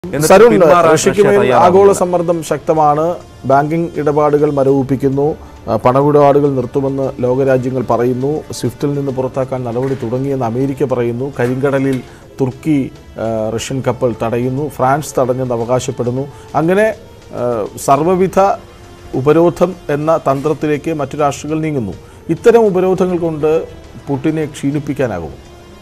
എന്നിട്ട് സരുൺ പിന്മാറാൻ റഷ്യയ്ക്ക് റഷ്യ മേൽ തയ്യാറാവുന്നില്ല. ആഗോള സമ്മർദ്ദം ശക്തമാണ് ബാങ്കിംഗ് ഇടപാടുകൾ മരവിപ്പിക്കുന്നു ആ, പണമിടപാടുകൾ നിർത്തുമെന്ന് ലോകരാജ്യങ്ങൾ പറയുന്നു സ്വിഫ്റ്റിൽ നിന്ന് പുറത്താക്കാൻ നടപടി തുടങ്ങിയെന്ന് അമേരിക്ക പറയുന്നു കരിങ്കടലിൽ തുർക്കി ആ, റഷ്യൻ കപ്പൽ തടയുന്നു ഫ്രാൻസ് തടഞ്ഞെന്ന് അവകാശപ്പെടുന്നു അങ്ങനെ ആ, സർവ്വവിധ ഉപരോധം എന്ന തന്ത്രത്തിലേക്ക് മറ്റു രാഷ്ട്രങ്ങൾ നീങ്ങുന്നു ഇത്തരം ഉപരോധങ്ങൾ കൊണ്ട് പുടിനെ ക്ഷീണിപ്പിക്കാനാകുമോ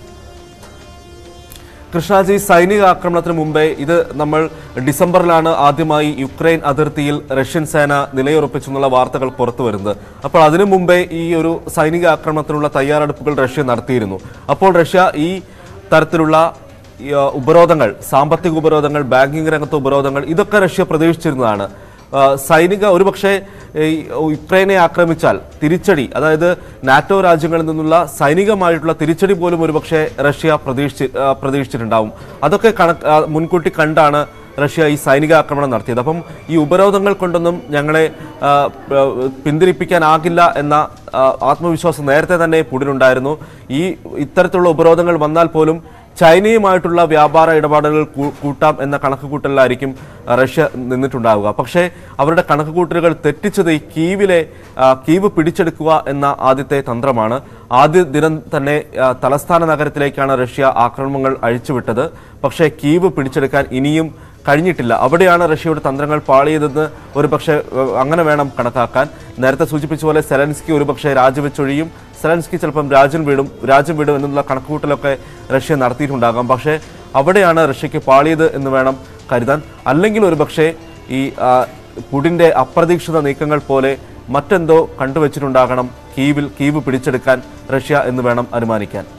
കൃഷ്ണാജി സൈനിക ആക്രമണത്തിന് മുമ്പേ ഇത് നമ്മൾ ഡിസംബറിലാണ് ആദ്യമായി യുക്രൈൻ അതിർത്തിയിൽ റഷ്യൻ സേന നിലയുറപ്പിച്ചെന്നുള്ള വാർത്തകൾ പുറത്തു വരുന്നത് അപ്പോൾ അതിനു മുമ്പേ ഈ ഒരു സൈനിക ആക്രമണത്തിനുള്ള തയ്യാറെടുപ്പുകൾ റഷ്യ നടത്തിയിരുന്നു അപ്പോൾ റഷ്യ ഈ തരത്തിലുള്ള ഈ, ആ, ഉപരോധങ്ങൾ സാമ്പത്തിക ഉപരോധങ്ങൾ ബാങ്കിംഗ് രംഗത്തെ ഉപരോധങ്ങൾ ഇതൊക്കെ റഷ്യ പ്രതീക്ഷിച്ചിരുന്നതാണ് ആ, സൈനിക ഒരുപക്ഷെ ഈ യുക്രൈനെ ആക്രമിച്ചാൽ തിരിച്ചടി അതായത് നാറ്റോ രാജ്യങ്ങളിൽ നിന്നുള്ള സൈനികമായിട്ടുള്ള തിരിച്ചടി പോലും ഒരുപക്ഷെ റഷ്യ പ്രതീക്ഷിച്ച് ആ, പ്രതീക്ഷിച്ചിട്ടുണ്ടാവും അതൊക്കെ കണക്ക് ആ, മുൻകൂട്ടി കണ്ടാണ് റഷ്യ ഈ സൈനിക ആക്രമണം നടത്തിയത് അപ്പം ഈ ഉപരോധങ്ങൾ കൊണ്ടൊന്നും ഞങ്ങളെ ആ, ആ, പിന്തിരിപ്പിക്കാനാകില്ല എന്ന ആ, ആത്മവിശ്വാസം നേരത്തെ തന്നെ പുടിനുണ്ടായിരുന്നു ഈ ഇത്തരത്തിലുള്ള ഉപരോധങ്ങൾ വന്നാൽ പോലും ചൈനയുമായിട്ടുള്ള വ്യാപാര ഇടപാടുകൾ കൂ- കൂട്ടാം എന്ന കണക്കുകൂട്ടലിലായിരിക്കും ആ, റഷ്യ നിന്നിട്ടുണ്ടാവുക പക്ഷേ അവരുടെ കണക്കുകൂട്ടലുകൾ തെറ്റിച്ചത് ഈ കീവിലെ ആ, കീവ് പിടിച്ചെടുക്കുക എന്ന ആദ്യത്തെ തന്ത്രമാണ് ആദ്യ ദിനം തന്നെ ആ, തലസ്ഥാന നഗരത്തിലേക്കാണ് റഷ്യ ആക്രമണങ്ങൾ അഴിച്ചുവിട്ടത് പക്ഷേ കീവ് പിടിച്ചെടുക്കാൻ ഇനിയും കഴിഞ്ഞിട്ടില്ല അവിടെയാണ് റഷ്യയുടെ തന്ത്രങ്ങൾ പാളിയതെന്ന് ഒരുപക്ഷെ ഏഹ്, അങ്ങനെ വേണം കണക്കാക്കാൻ നേരത്തെ സൂചിപ്പിച്ച പോലെ സെലൻസ്കി ഒരുപക്ഷെ രാജിവെച്ചൊഴിയും സെലൻസ്കി ചിലപ്പം രാജ്യം വിടും രാജ്യം വിടും എന്നുള്ള കണക്കുകൂട്ടലൊക്കെ റഷ്യ നടത്തിയിട്ടുണ്ടാകാം പക്ഷേ അവിടെയാണ് റഷ്യക്ക് പാളിയത് എന്ന് വേണം കരുതാൻ അല്ലെങ്കിൽ ഒരുപക്ഷെ ഈ ആ, പുടിന്റെ അപ്രതീക്ഷിത നീക്കങ്ങൾ പോലെ മറ്റെന്തോ കണ്ടുവച്ചിട്ടുണ്ടാകണം കീവിൽ കീവ് പിടിച്ചെടുക്കാൻ റഷ്യ എന്ന് വേണം അനുമാനിക്കാൻ